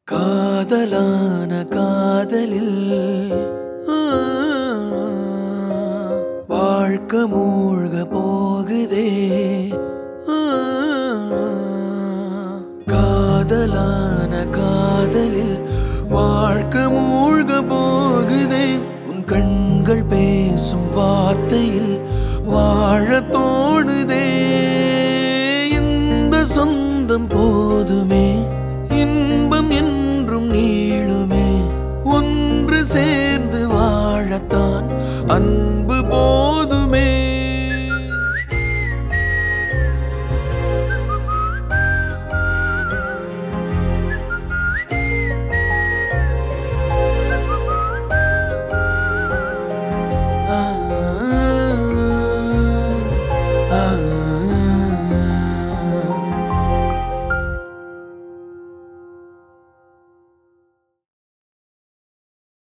காதலான காதலில் ஆ, வாழ்க்கை மூழ்க போகுதே ஆ, காதலான காதலில் வாழ்க்கை மூழ்க போகுதே உன் கண்கள் பேசும் வார்த்தை